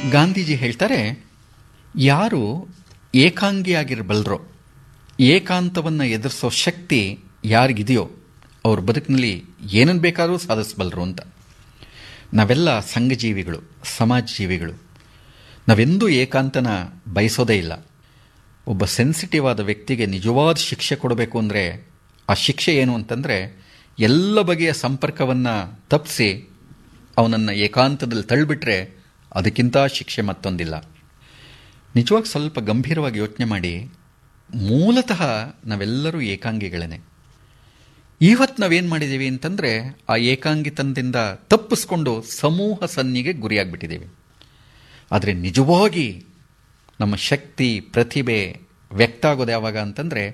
ಗಾಂಧೀಜಿ ಹೇಳ್ತಾರೆ ಯಾರು ಏಕಾಂಗಿಯಾಗಿರಬಲ್ಲರೋ ಏಕಾಂತವನ್ನು ಎದುರಿಸೋ ಶಕ್ತಿ ಯಾರಿಗಿದೆಯೋ ಅವ್ರ ಬದುಕಿನಲ್ಲಿ ಏನನ್ನು ಬೇಕಾದರೂ ಸಾಧಿಸಬಲ್ಲರು ಅಂತ ನಾವೆಲ್ಲ ಸಂಘಜೀವಿಗಳು ಸಮಾಜ ಜೀವಿಗಳು ನಾವೆಂದೂ ಏಕಾಂತನ ಬಯಸೋದೇ ಇಲ್ಲ ಒಬ್ಬ ಸೆನ್ಸಿಟಿವ್ ಆದ ವ್ಯಕ್ತಿಗೆ ನಿಜವಾದ ಶಿಕ್ಷೆ ಕೊಡಬೇಕು ಅಂದರೆ ಆ ಶಿಕ್ಷೆ ಏನು ಅಂತಂದರೆ ಎಲ್ಲ ಬಗೆಯ ಸಂಪರ್ಕವನ್ನು ತಪ್ಪಿಸಿ ಅವನನ್ನು ಏಕಾಂತದಲ್ಲಿ ತಳ್ಳಿಬಿಟ್ರೆ ಅದಕ್ಕಿಂತ ಶಿಕ್ಷೆ ಮತ್ತೊಂದಿಲ್ಲ ನಿಜವಾಗಿ ಸ್ವಲ್ಪ ಗಂಭೀರವಾಗಿ ಯೋಚನೆ ಮಾಡಿ ಮೂಲತಃ ನಾವೆಲ್ಲರೂ ಏಕಾಂಗಿಗಳೇ ಇವತ್ತು ನಾವೇನು ಮಾಡಿದ್ದೀವಿ ಅಂತಂದರೆ ಆ ಏಕಾಂಗಿತನದಿಂದ ತಪ್ಪಿಸ್ಕೊಂಡು ಸಮೂಹ ಸನ್ನಿಗೆ ಗುರಿಯಾಗ್ಬಿಟ್ಟಿದ್ದೀವಿ ಆದರೆ ನಿಜವಾಗಿ ನಮ್ಮ ಶಕ್ತಿ ಪ್ರತಿಭೆ ವ್ಯಕ್ತ ಆಗೋದು ಯಾವಾಗ ಅಂತಂದರೆ